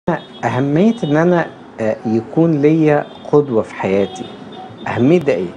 أهمية إن أنا آه، يكون ليا قدوة في حياتي أهمية ده إيه؟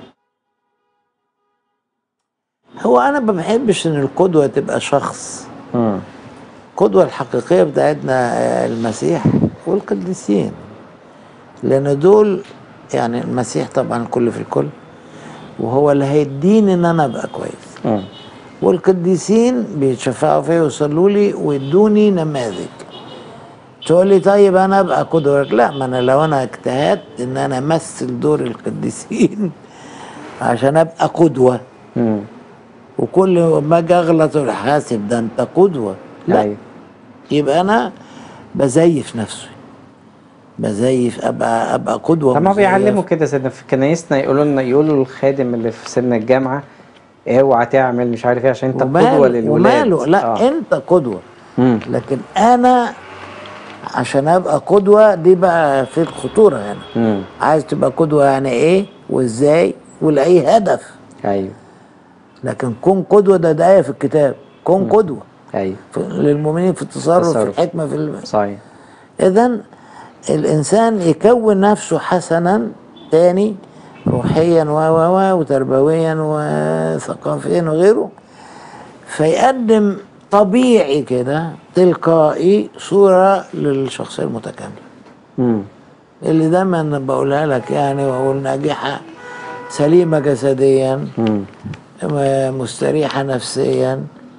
هو انا ما بحبش ان القدوه تبقى شخص مم. القدوه الحقيقيه بتاعتنا آه، المسيح والقديسين لان دول يعني المسيح طبعا الكل في الكل وهو اللي هيديني ان انا ابقى كويس مم. والقديسين بيتشفعوا فيا ويصلوا لي ويدوني نماذج تقول لي طيب انا ابقى قدوه لا ما انا لو انا اجتهدت ان انا امثل دور القديسين عشان ابقى قدوه مم. وكل ما اجي اغلط أقول حاسب ده انت قدوه لا أيوة. يبقى انا بزيف نفسي بزيف ابقى ابقى قدوه طب ما مزيف. بيعلموا كده سيدنا في كنايسنا يقولوا لنا يقولوا للخادم اللي في سن الجامعة اوعى تعمل مش عارف ايه عشان انت قدوة وماله للولاد وماله لا آه. انت قدوه مم. لكن انا عشان ابقى قدوه دي بقى في الخطوره هنا مم. عايز تبقى قدوه يعني ايه وازاي ولاي هدف أيوه لكن كن قدوه ده ده آية في الكتاب كن قدوه أيوه في- للمؤمنين في التصرف في تصرف. الحكمه في الم... صحيح اذا الانسان يكون نفسه حسنا تاني روحيا و و و وتربويا وثقافيا وغيره فيقدم طبيعي كده تلقائي صوره للشخصيه المتكامله مم. اللي دايما بقولها لك يعني واقول ناجحه سليمه جسديا مم. مستريحه نفسيا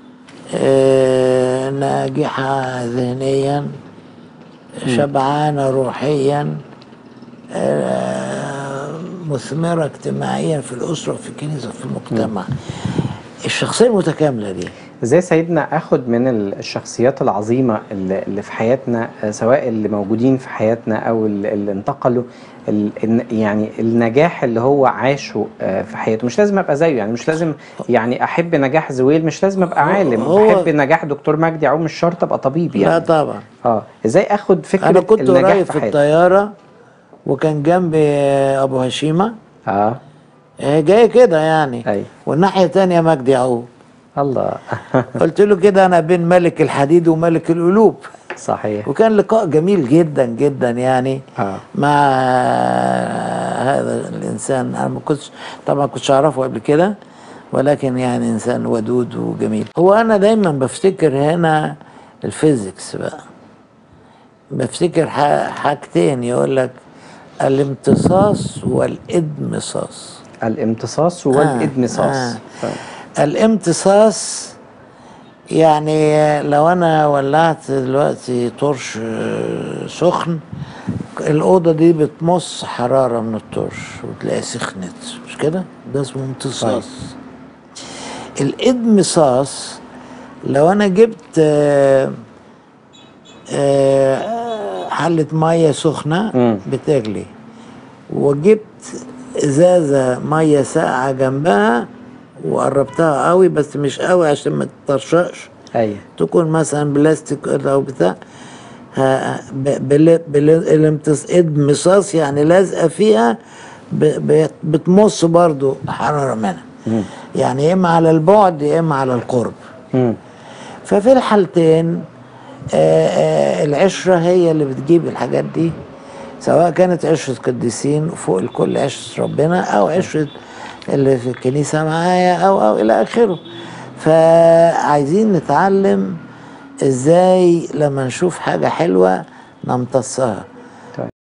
آه، ناجحه ذهنيا شبعانه روحيا آه، مثمره اجتماعيا في الاسره وفي الكنيسه وفي المجتمع الشخصيه المتكامله دي ازاي سيدنا اخد من ال- الشخصيات العظيمه اللي اللي في حياتنا آه، سواء اللي موجودين في حياتنا او ال- اللي انتقلوا ال- الن- يعني النجاح اللي هو عاشه آه، في حياته مش لازم ابقى زيه يعني مش لازم يعني احب نجاح زويل مش لازم ابقى هو- عالم هو- احب نجاح دكتور مجدي يعقوب مش شرط ابقى طبيب لا يعني طبعا اه ازاي اخد فكره انا كنت النجاح قريب في في حياتي الطياره وكان جنبي ابو هشيمه اه آه، جاي كده يعني أيوة. والناحيه الثانيه مجدي يعقوب الله قلت له كده انا بين ملك الحديد وملك القلوب صحيح وكان لقاء جميل جدا جدا يعني آه. مع هذا الانسان انا ما كنتش طبعا كنتش اعرفه قبل كده ولكن يعني انسان ودود وجميل هو انا دايما بفتكر هنا الفيزيكس بقى بفتكر ح- حاجتين يقول لك الامتصاص والادمصاص الامتصاص والادمصاص آه. آه. الامتصاص يعني لو انا ولعت دلوقتي طرش آه، سخن الأوضة دي بتمص حرارة من الطرش وتلاقيها سخنت مش كده؟ ده اسمه امتصاص الادمصاص لو انا جبت آه، آه، حلة مية سخنة مم. بتغلي وجبت ازازة مية ساقعة جنبها وقربتها قوي بس مش قوي عشان ما تطرشقش ايوه تكون مثلا بلاستيك او بتاع ها- ب- بل- بل- الامتص- ادمصاص يعني لازقه فيها ب- ب- بتمص برضو حراره منها يعني يا اما على البعد يا اما على القرب مم. ففي الحالتين آه، آه، العشرة هي اللي بتجيب الحاجات دي سواء كانت عشرة قديسين وفوق الكل عشرة ربنا أو عشرة اللي في الكنيسة معايا أو أو إلى آخره فعايزين نتعلم إزاي لما نشوف حاجة حلوة نمتصها